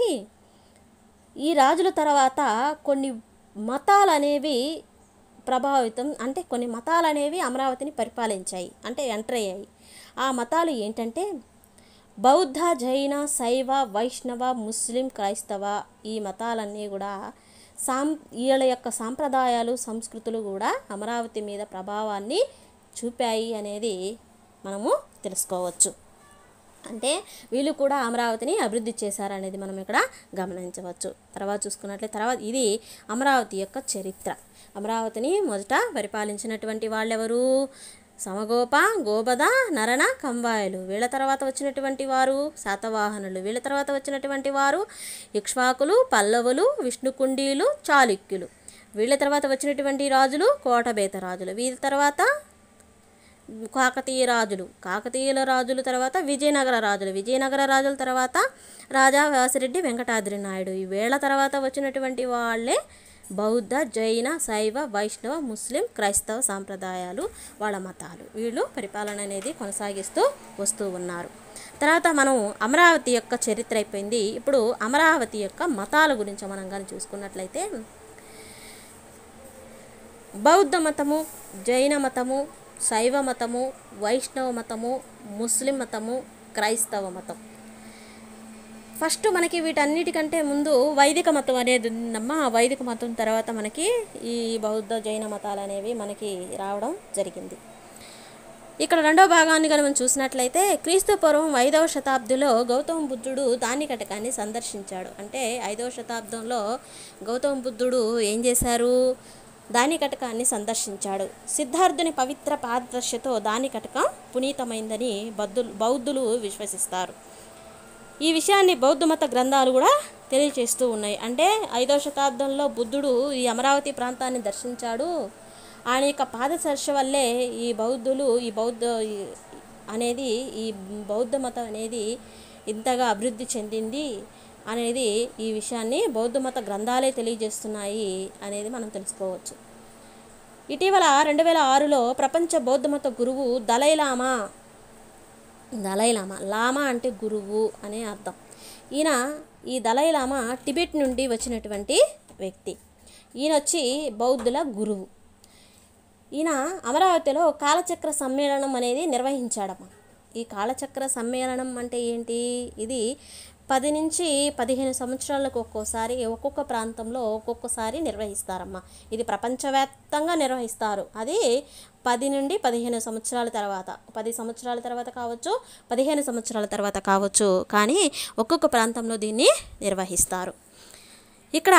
ఈ రాజుల తర్వాత కొన్ని మతాలు అనేవి ప్రభావితం అంటే కొన్ని మతాలు అనేవి అమరావతిని పరిపాలించాయి అంటే ఎంటర్ అయ్యాయి ఆ మతాలు ఏంటంటే బౌద్ధ జైన శైవ వైష్ణవ ముస్లిం క్రైస్తవ ఈ మతాలన్నీ కూడా సాం వీళ్ళ యొక్క సాంప్రదాయాలు సంస్కృతులు కూడా అమరావతి మీద ప్రభావాన్ని చూపాయి అనేది మనము తెలుసుకోవచ్చు అంటే వీళ్ళు కూడా అమరావతిని అభివృద్ధి చేశారనేది మనం ఇక్కడ గమనించవచ్చు తర్వాత చూసుకున్నట్లే తర్వాత ఇది అమరావతి యొక్క చరిత్ర అమరావతిని మొదట పరిపాలించినటువంటి వాళ్ళెవరు సమగోప గోబద నరణ కంబాయలు వీళ్ళ తర్వాత వచ్చినటువంటి వారు శాతవాహనులు వీళ్ళ తర్వాత వచ్చినటువంటి వారు ఇక్ష్వాకులు పల్లవులు విష్ణుకుండీలు చాళుక్యులు వీళ్ళ తర్వాత వచ్చినటువంటి రాజులు కోటబేత రాజులు వీళ్ళ తర్వాత కాకతీయ రాజులు కాకతీయుల రాజుల తర్వాత విజయనగర రాజులు విజయనగర రాజుల తర్వాత రాజా వాసిరెడ్డి వెంకటాద్రి నాయుడు ఈ వేళ తర్వాత వచ్చినటువంటి వాళ్ళే బౌద్ధ జైన శైవ వైష్ణవ ముస్లిం క్రైస్తవ సాంప్రదాయాలు వాళ్ళ మతాలు వీళ్ళు పరిపాలన అనేది కొనసాగిస్తూ వస్తూ ఉన్నారు తర్వాత మనం అమరావతి యొక్క చరిత్ర అయిపోయింది ఇప్పుడు అమరావతి యొక్క మతాల గురించి మనం కానీ చూసుకున్నట్లయితే బౌద్ధ మతము జైన మతము శైవ మతము వైష్ణవ మతము ముస్లిం మతము క్రైస్తవ మతం ఫస్ట్ మనకి వీటన్నిటికంటే ముందు వైదిక మతం అనేది ఉందమ్మా ఆ వైదిక మతం తర్వాత మనకి ఈ బౌద్ధ జైన మతాలు అనేవి మనకి రావడం జరిగింది ఇక్కడ రెండో భాగాన్ని కనుక మనం చూసినట్లయితే క్రీస్తు పూర్వం ఐదవ శతాబ్దిలో గౌతమ బుద్ధుడు దానికటకాన్ని సందర్శించాడు అంటే ఐదవ శతాబ్దంలో గౌతమ బుద్ధుడు ఏం చేశారు దానికటకాన్ని సందర్శించాడు సిద్ధార్థుని పవిత్ర పాదర్శతో దానికటకం పునీతమైందని బౌద్ధులు బౌద్ధులు విశ్వసిస్తారు ఈ విషయాన్ని బౌద్ధ మత గ్రంథాలు కూడా తెలియచేస్తూ ఉన్నాయి అంటే ఐదవ శతాబ్దంలో బుద్ధుడు ఈ అమరావతి ప్రాంతాన్ని దర్శించాడు ఆయన యొక్క పాదస్పర్శ వల్లే ఈ బౌద్ధులు ఈ బౌద్ధ ఈ- అనేది ఈ బౌద్ధ మతం అనేది ఇంతగా అభివృద్ధి చెందింది అనేది ఈ విషయాన్ని బౌద్ధ మత గ్రంథాలే తెలియజేస్తున్నాయి అనేది మనం తెలుసుకోవచ్చు ఇటీవల రెండు వేల ఆరులో ప్రపంచ బౌద్ధ మత గురువు దలైలామా దలైలామా లామా అంటే గురువు అనే అర్థం ఈయన ఈ దలైలామా టిబెట్ నుండి వచ్చినటువంటి వ్యక్తి ఈయన వచ్చి బౌద్ధుల గురువు ఈయన అమరావతిలో కాలచక్ర సమ్మేళనం అనేది నిర్వహించాడమ్మా ఈ కాలచక్ర సమ్మేళనం అంటే ఏంటి ఇది పది నుంచి పదిహేను సంవత్సరాలకు ఒక్కోసారి ఒక్కొక్క ప్రాంతంలో ఒక్కొక్కసారి నిర్వహిస్తారమ్మా ఇది ప్రపంచవ్యాప్తంగా నిర్వహిస్తారు అది పది నుండి పదిహేను సంవత్సరాల తర్వాత పది సంవత్సరాల తర్వాత కావచ్చు పదిహేను సంవత్సరాల తర్వాత కావచ్చు కానీ ఒక్కొక్క ప్రాంతంలో దీన్ని నిర్వహిస్తారు ఇక్కడ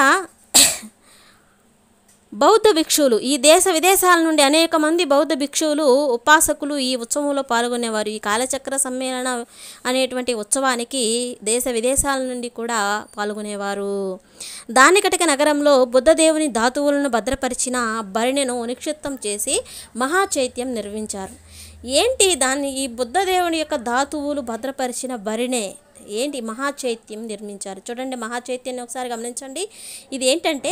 బౌద్ధ భిక్షువులు ఈ దేశ విదేశాల నుండి అనేక మంది బౌద్ధ భిక్షువులు ఉపాసకులు ఈ ఉత్సవంలో పాల్గొనేవారు ఈ కాలచక్ర సమ్మేళన అనేటువంటి ఉత్సవానికి దేశ విదేశాల నుండి కూడా పాల్గొనేవారు దానికటిక నగరంలో బుద్ధదేవుని ధాతువులను భద్రపరిచిన భరిణెను నిక్షిప్తం చేసి మహాచైత్యం నిర్మించారు ఏంటి దాన్ని ఈ బుద్ధదేవుని యొక్క ధాతువులు భద్రపరిచిన భరిణె ఏంటి మహాచైత్యం నిర్మించారు చూడండి మహాచైత్యాన్ని ఒకసారి గమనించండి ఇది ఏంటంటే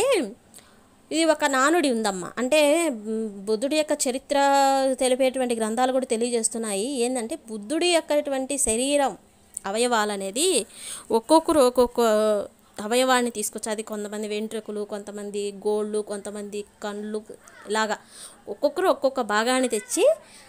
ఇది ఒక నానుడి ఉందమ్మా అంటే మ్, బుద్ధుడి యొక్క చరిత్ర తెలిపేటువంటి గ్రంథాలు కూడా తెలియజేస్తున్నాయి ఏంటంటే బుద్ధుడి యొక్కటువంటి శరీరం అవయవాలు అనేది ఒక్కొక్కరు ఒక్కొక్క అవయవాన్ని తీసుకొచ్చి అది కొంతమంది వెంట్రుకలు కొంతమంది గోళ్ళు కొంతమంది కళ్ళు ఇలాగా ఒక్కొక్కరు ఒక్కొక్క భాగాన్ని తెచ్చి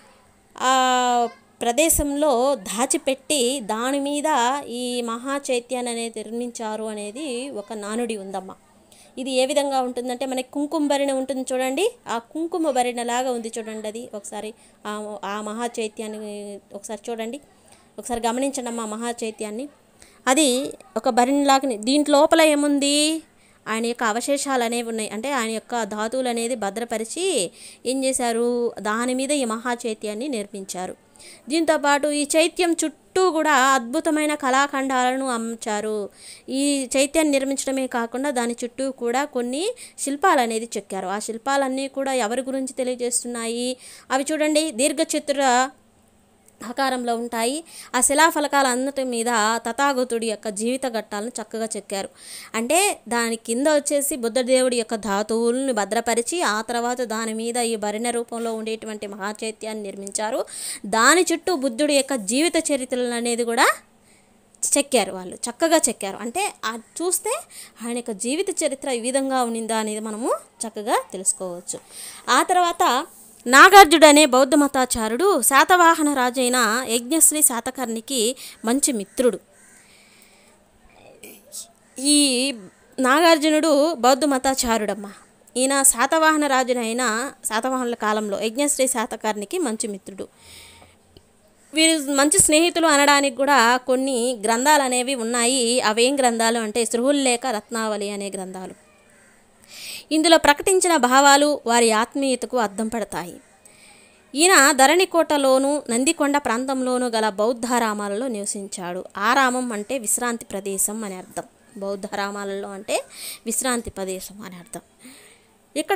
ఆ ప్రదేశంలో దాచిపెట్టి దాని మీద ఈ మహాచైత్యాన్ని అనేది నిర్మించారు అనేది ఒక నానుడి ఉందమ్మా ఇది ఏ విధంగా ఉంటుందంటే మనకి కుంకుమ భరిణ ఉంటుంది చూడండి ఆ కుంకుమ భరిణ లాగా ఉంది చూడండి అది ఒకసారి ఆ ఆ మహాచైత్యాన్ని ఒకసారి చూడండి ఒకసారి గమనించండి అమ్మా మహాచైత్యాన్ని అది ఒక భరిణలాగా దీంట్ లోపల ఏముంది ఆయన యొక్క అవశేషాలు అనేవి ఉన్నాయి అంటే ఆయన యొక్క ధాతువులు అనేది భద్రపరిచి ఏం చేశారు దాని మీద ఈ మహాచైత్యాన్ని నిర్మించారు దీంతోపాటు ఈ చైత్యం చుట్టూ కూడా అద్భుతమైన కళాఖండాలను అమ్ముచారు ఈ చైత్యాన్ని నిర్మించడమే కాకుండా దాని చుట్టూ కూడా కొన్ని శిల్పాలు అనేది చెక్కారు ఆ శిల్పాలన్నీ కూడా ఎవరి గురించి తెలియజేస్తున్నాయి అవి చూడండి దీర్ఘచతుర ఆకారంలో ఉంటాయి ఆ శిలాఫలకాల అన్నిటి మీద తథాగతుడి యొక్క జీవిత ఘట్టాలను చక్కగా చెక్కారు అంటే దాని కింద వచ్చేసి బుద్ధదేవుడి యొక్క ధాతువులను భద్రపరిచి ఆ తర్వాత దాని మీద ఈ భరిణ రూపంలో ఉండేటువంటి మహాచైత్యాన్ని నిర్మించారు దాని చుట్టూ బుద్ధుడి యొక్క జీవిత చరిత్రలు అనేది కూడా చెక్కారు వాళ్ళు చక్కగా చెక్కారు అంటే ఆ చూస్తే ఆయన యొక్క జీవిత చరిత్ర ఈ విధంగా ఉన్నిందా అనేది మనము చక్కగా తెలుసుకోవచ్చు ఆ తర్వాత నాగార్జుడు అనే బౌద్ధ మతాచారుడు శాతవాహన రాజైన యజ్ఞశ్రీ శాతకర్ణికి మంచి మిత్రుడు ఈ నాగార్జునుడు బౌద్ధ మతాచారుడమ్మ ఈయన శాతవాహన రాజునైన శాతవాహనుల కాలంలో యజ్ఞశ్రీ శాతకర్ణికి మంచి మిత్రుడు వీరు మంచి స్నేహితులు అనడానికి కూడా కొన్ని గ్రంథాలు అనేవి ఉన్నాయి అవేం గ్రంథాలు అంటే సృహుల్లేఖ రత్నావళి అనే గ్రంథాలు ఇందులో ప్రకటించిన భావాలు వారి ఆత్మీయతకు అద్దం పడతాయి ఈయన ధరణికోటలోను నందికొండ ప్రాంతంలోను గల బౌద్ధారామాలలో నివసించాడు ఆరామం అంటే విశ్రాంతి ప్రదేశం అని అర్థం బౌద్ధారామాలలో అంటే విశ్రాంతి ప్రదేశం అని అర్థం ఇక్కడ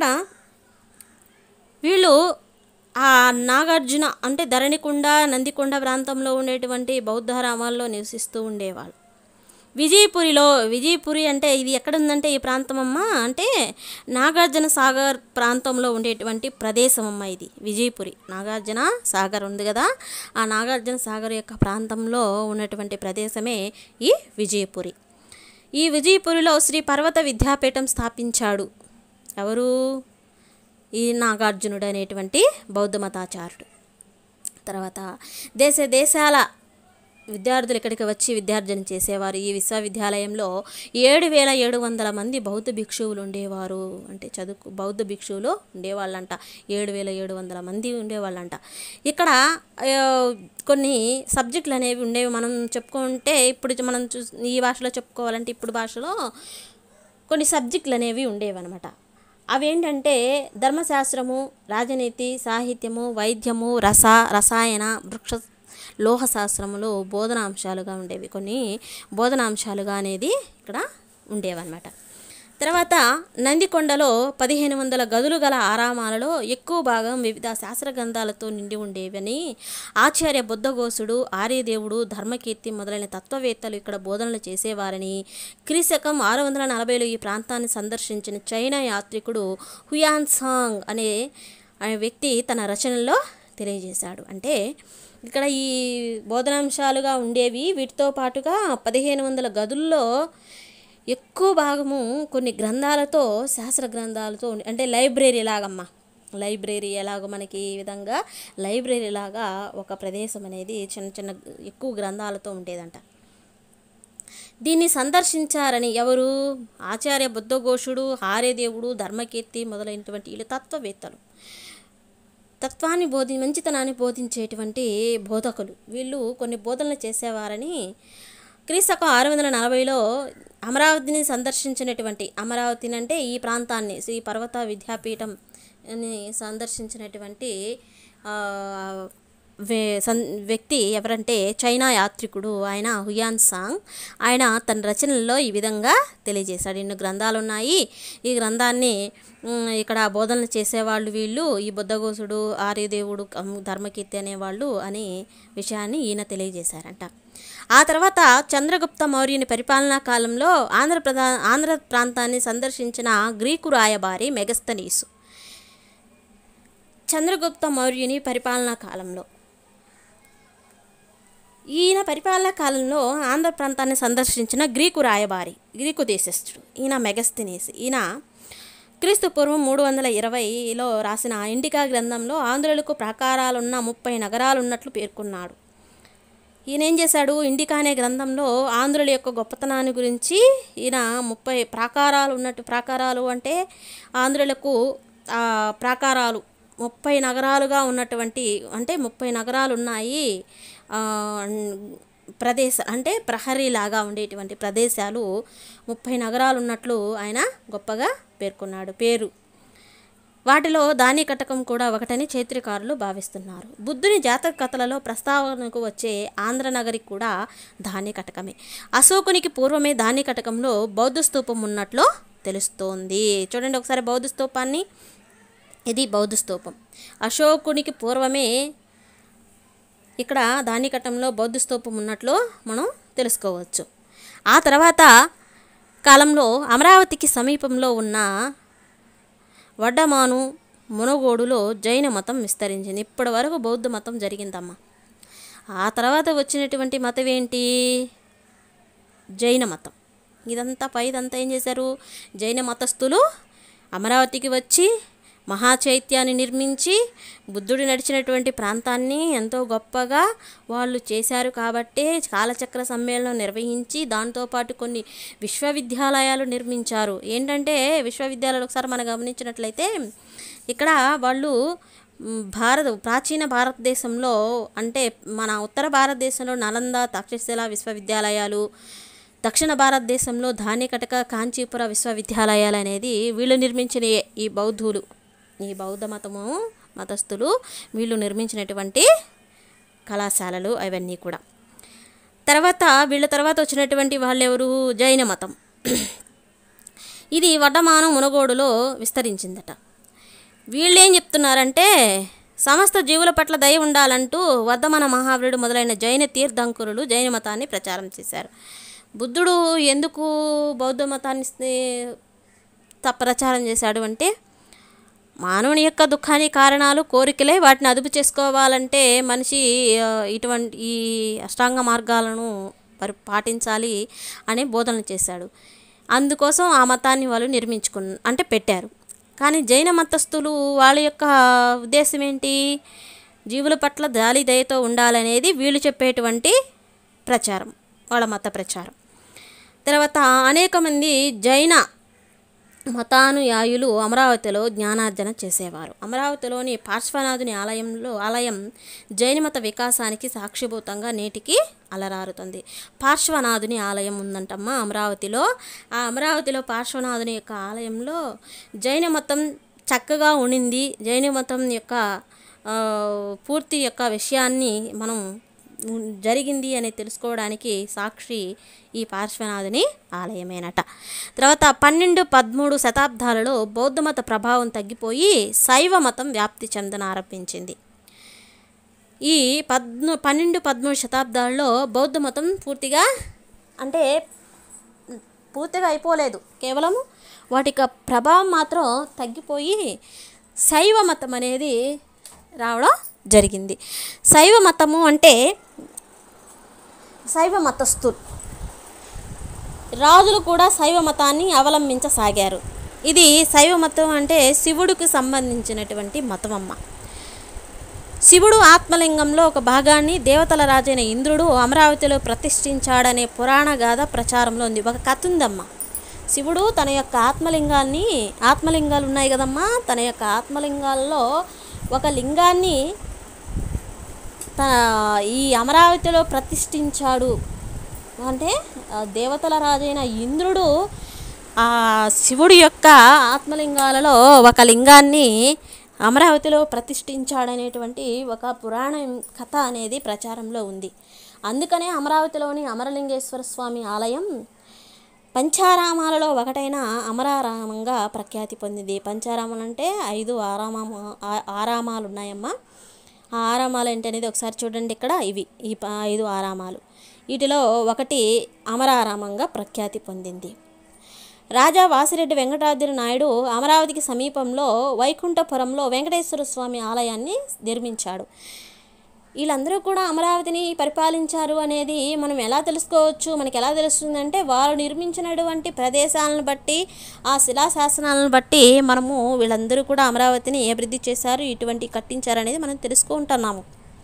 వీళ్ళు ఆ నాగార్జున అంటే ధరణికొండ నందికొండ ప్రాంతంలో ఉండేటువంటి బౌద్ధారామాల్లో నివసిస్తూ ఉండేవాళ్ళు విజయపురిలో విజయపురి అంటే ఇది ఎక్కడ ఉందంటే ఈ ప్రాంతం అమ్మ అంటే నాగార్జున సాగర్ ప్రాంతంలో ఉండేటువంటి ప్రదేశం అమ్మ ఇది విజయపురి నాగార్జున సాగర్ ఉంది కదా ఆ నాగార్జున సాగర్ యొక్క ప్రాంతంలో ఉన్నటువంటి ప్రదేశమే ఈ విజయపురి ఈ విజయపురిలో శ్రీ పర్వత విద్యాపీఠం స్థాపించాడు ఎవరు ఈ నాగార్జునుడు అనేటువంటి బౌద్ధ మతాచారుడు తర్వాత దేశ దేశాల విద్యార్థులు ఇక్కడికి వచ్చి విద్యార్జన చేసేవారు ఈ విశ్వవిద్యాలయంలో ఏడు వేల ఏడు వందల మంది బౌద్ధ భిక్షువులు ఉండేవారు అంటే చదువు బౌద్ధ భిక్షువులు ఉండేవాళ్ళంట ఏడు వేల ఏడు వందల మంది ఉండేవాళ్ళంట ఇక్కడ ఆ, కొన్ని సబ్జెక్టులు అనేవి ఉండేవి మనం చెప్పుకుంటే ఇప్పుడు మనం చూ ఈ భాషలో చెప్పుకోవాలంటే ఇప్పుడు భాషలో కొన్ని సబ్జెక్టులు అనేవి ఉండేవన్నమాట అవేంటంటే ధర్మశాస్త్రము రాజనీతి సాహిత్యము వైద్యము రస రసాయన వృక్ష లోహశాస్త్రములు బోధనాంశాలుగా ఉండేవి కొన్ని బోధనాంశాలుగా అనేది ఇక్కడ ఉండేవన్నమాట తర్వాత నందికొండలో పదిహేను వందల గదులు గల ఆరామాలలో ఎక్కువ భాగం వివిధ శాస్త్ర గ్రంథాలతో నిండి ఉండేవని ఆచార్య బుద్ధఘోషుడు ఆర్యదేవుడు ధర్మకీర్తి మొదలైన తత్వవేత్తలు ఇక్కడ బోధనలు చేసేవారని క్రీశకం ఆరు వందల నలభైలో ఈ ప్రాంతాన్ని సందర్శించిన చైనా యాత్రికుడు హుయాన్ సాంగ్ అనే అనే వ్యక్తి తన రచనల్లో తెలియజేశాడు అంటే ఇక్కడ ఈ బోధనాంశాలుగా ఉండేవి వీటితో పాటుగా పదిహేను వందల గదుల్లో ఎక్కువ భాగము కొన్ని గ్రంథాలతో శాస్త్ర గ్రంథాలతో ఉండి- అంటే లైబ్రరీ లాగమ్మా లైబ్రరీ ఎలాగో మనకి ఈ విధంగా లైబ్రరీ లాగా ఒక ప్రదేశం అనేది చిన్న చిన్న ఎక్కువ గ్రంథాలతో ఉండేదంట దీన్ని సందర్శించారని ఎవరు ఆచార్య బుద్ధఘోషుడు హారేదేవుడు ధర్మకీర్తి మొదలైనటువంటి వీళ్ళు తత్వవేత్తలు తత్వాన్ని బోధి మంచితనాన్ని బోధించేటువంటి బోధకులు వీళ్ళు కొన్ని బోధనలు చేసేవారని క్రీస్తకం ఆరు వందల నలభైలో అమరావతిని సందర్శించినటువంటి అమరావతిని అంటే ఈ ప్రాంతాన్ని శ్రీ పర్వత విద్యాపీఠం ని సందర్శించినటువంటి ఆ, వే సన్ వ్యక్తి ఎవరంటే చైనా యాత్రికుడు ఆయన హుయాన్ సాంగ్ ఆయన తన రచనల్లో ఈ విధంగా తెలియజేశాడు ఎన్నో గ్రంథాలు ఉన్నాయి ఈ గ్రంథాన్ని ఉమ్, ఇక్కడ బోధనలు చేసేవాళ్ళు వీళ్ళు ఈ బుద్ధఘోషుడు ఆర్యదేవుడు కమ్- ధర్మకీర్తి అనేవాళ్ళు అనే విషయాన్ని ఈయన తెలియజేశారంట ఆ తర్వాత చంద్రగుప్త మౌర్యుని పరిపాలనా కాలంలో ఆంధ్రప్రదా ఆంధ్ర ప్రాంతాన్ని సందర్శించిన గ్రీకు రాయబారి మెగస్తనీసు చంద్రగుప్త మౌర్యుని పరిపాలనా కాలంలో ఈయన పరిపాలనా కాలంలో ఆంధ్ర ప్రాంతాన్ని సందర్శించిన గ్రీకు రాయబారి గ్రీకు దేశస్థుడు ఈయన మెగస్తనీస్ ఈయన క్రీస్తు పూర్వం మూడు వందల ఇరవైలో రాసిన ఇండికా గ్రంథంలో ఆంధ్రులకు ప్రాకారాలున్న ముప్పై నగరాలు ఉన్నట్లు పేర్కొన్నాడు ఈయన ఏం చేశాడు ఇండికా అనే గ్రంథంలో ఆంధ్రుల యొక్క గొప్పతనాన్ని గురించి ఈయన ముప్పై ప్రాకారాలు ఉన్నట్టు ప్రాకారాలు అంటే ఆంధ్రులకు ఆ, ప్రాకారాలు ముప్పై నగరాలుగా ఉన్నటువంటి అంటే ముప్పై నగరాలు ఉన్నాయి ఆ, ప్రదేశ అంటే ప్రహరీలాగా ఉండేటువంటి ప్రదేశాలు ముప్పై నగరాలు ఉన్నట్లు ఆయన గొప్పగా పేర్కొన్నాడు పేరు వాటిలో దాని కటకం కూడా ఒకటని చైత్రకారులు భావిస్తున్నారు బుద్ధుని జాతక కథలలో ప్రస్తావనకు వచ్చే ఆంధ్రనగరి కూడా ధాన్య కటకమే అశోకునికి పూర్వమే ధాన్య కటకంలో బౌద్ధ స్తూపం ఉన్నట్లు తెలుస్తోంది చూడండి ఒకసారి బౌద్ధ స్తూపాన్ని ఇది బౌద్ధ స్తూపం అశోకునికి పూర్వమే ఇక్కడ ధాన్యకట్టంలో బౌద్ధ స్తూపం ఉన్నట్లు మనం తెలుసుకోవచ్చు ఆ తర్వాత కాలంలో అమరావతికి సమీపంలో ఉన్న వడ్డమాను మునగోడులో జైన మతం విస్తరించింది ఇప్పటి వరకు బౌద్ధ మతం జరిగిందమ్మా ఆ తర్వాత వచ్చినటువంటి మతం ఏంటి జైన మతం ఇదంతా పైదంతా ఏం చేశారు జైన మతస్థులు అమరావతికి వచ్చి మహాచైత్యాన్ని నిర్మించి బుద్ధుడు నడిచినటువంటి ప్రాంతాన్ని ఎంతో గొప్పగా వాళ్ళు చేశారు కాబట్టే కాలచక్ర సమ్మేళనం నిర్వహించి దాంతోపాటు కొన్ని విశ్వవిద్యాలయాలు నిర్మించారు ఏంటంటే విశ్వవిద్యాలయాలు ఒకసారి మనం గమనించినట్లయితే ఇక్కడ వాళ్ళు మ్, భారత ప్రాచీన భారతదేశంలో అంటే మన ఉత్తర భారతదేశంలో నలంద తక్షశిల విశ్వవిద్యాలయాలు దక్షిణ భారతదేశంలో ధాన్యకటక కాంచీపుర విశ్వవిద్యాలయాలు అనేది వీళ్ళు నిర్మించిన ఈ- ఈ బౌద్ధులు ఈ బౌద్ధ మతము మతస్థులు వీళ్ళు నిర్మించినటువంటి కళాశాలలు అవన్నీ కూడా తర్వాత వీళ్ళ తర్వాత వచ్చినటువంటి వాళ్ళు ఎవరు జైన మతం ఇది వడ్డమాను మునగోడులో విస్తరించిందట వీళ్ళు ఏం చెప్తున్నారంటే సమస్త జీవుల పట్ల దయ ఉండాలంటూ వర్ధమన మహావీరుడు మొదలైన జైన తీర్థంకురులు జైన మతాన్ని ప్రచారం చేశారు బుద్ధుడు ఎందుకు బౌద్ధ మతాన్ని స్- త- ప్రచారం చేశాడు అంటే మానవుని యొక్క దుఃఖానికి కారణాలు కోరికలే వాటిని అదుపు చేసుకోవాలంటే మనిషి ఆ, ఇటువంటి ఈ అష్టాంగ మార్గాలను పరి పాటించాలి అనే బోధనలు చేశాడు అందుకోసం ఆ మతాన్ని వాళ్ళు నిర్మించుకున్న అంటే పెట్టారు కానీ జైన మతస్థులు వాళ్ళ యొక్క ఉద్దేశం ఏంటి జీవుల పట్ల జాలి దయతో ఉండాలనేది వీళ్ళు చెప్పేటువంటి ప్రచారం వాళ్ళ మత ప్రచారం తర్వాత అనేక మంది జైన మతానుయాయులు అమరావతిలో జ్ఞానార్జన చేసేవారు అమరావతిలోని పార్శ్వనాథుని ఆలయంలో ఆలయం జైన మత వికాసానికి సాక్షిభూతంగా నేటికి అలరారుతుంది పార్శ్వనాథుని ఆలయం ఉందంటమ్మా అమరావతిలో ఆ అమరావతిలో పార్శ్వనాథుని యొక్క ఆలయంలో జైన మతం చక్కగా ఉండింది జైన మతం యొక్క ఆ, పూర్తి యొక్క విషయాన్ని మనం ఉన్- జరిగింది అని తెలుసుకోవడానికి సాక్షి ఈ పార్శ్వనాథుని ఆలయమేనట తర్వాత పన్నెండు పదమూడు శతాబ్దాలలో బౌద్ధ మత ప్రభావం తగ్గిపోయి శైవ మతం వ్యాప్తి చెందనారంభించింది ఈ పద్ము పన్నెండు పదమూడు శతాబ్దాలలో బౌద్ధ మతం పూర్తిగా అంటే పూర్తిగా అయిపోలేదు కేవలం వాటి యొక్క ప్రభావం మాత్రం తగ్గిపోయి శైవ మతం అనేది రావడం జరిగింది శైవ మతము అంటే శైవ మతస్థులు రాజులు కూడా శైవ మతాన్ని అవలంబించసాగారు ఇది శైవ మతం అంటే శివుడికి సంబంధించినటువంటి మతం అమ్మ శివుడు ఆత్మలింగంలో ఒక భాగాన్ని దేవతల రాజైన ఇంద్రుడు అమరావతిలో ప్రతిష్ఠించాడనే పురాణ గాథ ప్రచారంలో ఉంది ఒక కథ ఉందమ్మా శివుడు తన యొక్క ఆత్మలింగాన్ని ఆత్మలింగాలు ఉన్నాయి కదమ్మా తన యొక్క ఆత్మలింగాల్లో ఒక లింగాన్ని తన ఈ అమరావతిలో ప్రతిష్ఠించాడు అంటే ఆ దేవతల రాజైన ఇంద్రుడు ఆ శివుడి యొక్క ఆత్మలింగాలలో ఒక లింగాన్ని అమరావతిలో ప్రతిష్ఠించాడనేటువంటి ఒక పురాణ కథ అనేది ప్రచారంలో ఉంది అందుకనే అమరావతిలోని అమరలింగేశ్వర స్వామి ఆలయం పంచారామాలలో ఒకటైన అమరారామంగా ప్రఖ్యాతి పొందింది పంచారామాలు అంటే ఐదు ఆరామ ఆ- ఆరామాలు ఉన్నాయమ్మా ఆ ఆరామాలు ఏంటి అనేది ఒకసారి చూడండి ఇక్కడ ఇవి ఈ ప- ఐదు ఆరామాలు వీటిలో ఒకటి అమరారామంగా ప్రఖ్యాతి పొందింది రాజా వాసిరెడ్డి వెంకటాద్రి నాయుడు అమరావతికి సమీపంలో వైకుంఠపురంలో వెంకటేశ్వర స్వామి ఆలయాన్ని నిర్మించాడు వీళ్ళందరూ కూడా అమరావతిని పరిపాలించారు అనేది మనం ఎలా తెలుసుకోవచ్చు మనకి ఎలా తెలుస్తుందంటే వారు నిర్మించినటువంటి ప్రదేశాలను బట్టి ఆ శిలాశాసనాలను బట్టి మనము వీళ్ళందరూ కూడా అమరావతిని అభివృద్ధి చేశారు ఇటువంటి కట్టించారు అనేది మనం తెలుసుకుంటున్నాము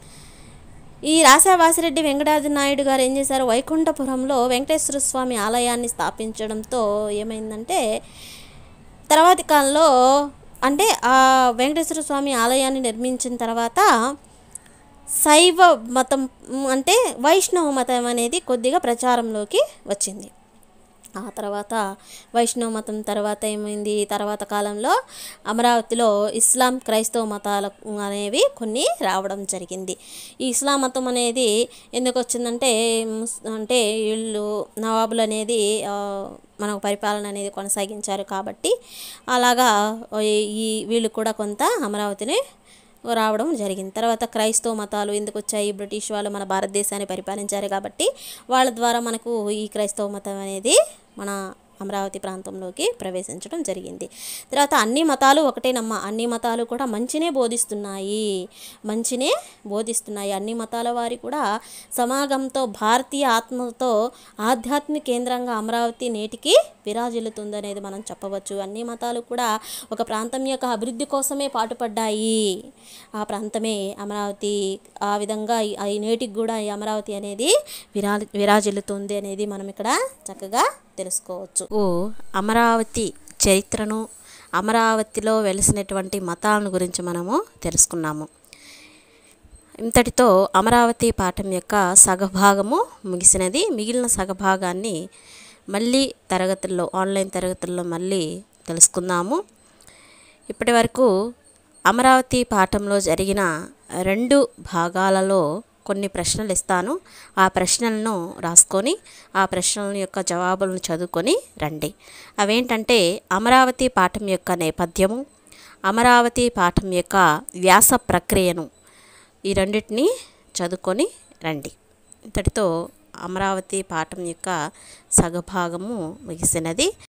ఈ రాసావాసిరెడ్డి వెంకటాద్రి నాయుడు గారు ఏం చేశారు వైకుంఠపురంలో వెంకటేశ్వర స్వామి ఆలయాన్ని స్థాపించడంతో ఏమైందంటే తర్వాతి కాలంలో అంటే ఆ వెంకటేశ్వర స్వామి ఆలయాన్ని నిర్మించిన తర్వాత శైవ మతం మ్, అంటే వైష్ణవ మతం అనేది కొద్దిగా ప్రచారంలోకి వచ్చింది ఆ తర్వాత వైష్ణవ మతం తర్వాత ఏమైంది తర్వాత కాలంలో అమరావతిలో ఇస్లాం క్రైస్తవ మతాలు అనేవి కొన్ని రావడం జరిగింది ఈ ఇస్లాం మతం అనేది ఎందుకు వచ్చిందంటే ముస్- అంటే వీళ్ళు నవాబులు అనేది ఆ, మనకు పరిపాలన అనేది కొనసాగించారు కాబట్టి అలాగా ఈ- ఈ వీళ్ళు కూడా కొంత అమరావతిని రావడం జరిగింది తర్వాత క్రైస్తవ మతాలు ఎందుకు వచ్చాయి బ్రిటిష్ వాళ్ళు మన భారతదేశాన్ని పరిపాలించారు కాబట్టి వాళ్ళ ద్వారా మనకు ఈ క్రైస్తవ మతం అనేది మన అమరావతి ప్రాంతంలోకి ప్రవేశించడం జరిగింది తర్వాత అన్ని మతాలు ఒకటేనమ్మా అన్ని మతాలు కూడా మంచినే బోధిస్తున్నాయి మంచినే బోధిస్తున్నాయి అన్ని మతాల వారి కూడా సమాగంతో భారతీయ ఆత్మతో ఆధ్యాత్మిక కేంద్రంగా అమరావతి నేటికి విరాజిల్లుతుంది అనేది మనం చెప్పవచ్చు అన్ని మతాలు కూడా ఒక ప్రాంతం యొక్క అభివృద్ధి కోసమే పాటుపడ్డాయి ఆ ప్రాంతమే అమరావతి ఆ విధంగా ఈ- ఈ నేటికి కూడా ఈ అమరావతి అనేది విరా విరాజిల్లుతుంది అనేది మనం ఇక్కడ చక్కగా తెలుసుకోవచ్చు ఓ అమరావతి చరిత్రను అమరావతిలో వెలిసినటువంటి మతాలను గురించి మనము తెలుసుకున్నాము ఇంతటితో అమరావతి పాఠం యొక్క సగభాగము ముగిసినది మిగిలిన సగభాగాన్ని మళ్ళీ తరగతుల్లో ఆన్లైన్ తరగతుల్లో మళ్ళీ తెలుసుకుందాము ఇప్పటి వరకు అమరావతి పాఠంలో జరిగిన రెండు భాగాలలో కొన్ని ప్రశ్నలు ఇస్తాను ఆ ప్రశ్నలను రాసుకొని ఆ ప్రశ్నల యొక్క జవాబులను చదువుకొని రండి అవేంటంటే అమరావతి పాఠం యొక్క నేపథ్యము అమరావతి పాఠం యొక్క వ్యాస ప్రక్రియను ఈ రెండింటిని చదువుకొని రండి ఇంతటితో అమరావతి పాఠం యొక్క సగభాగము ముగిసినది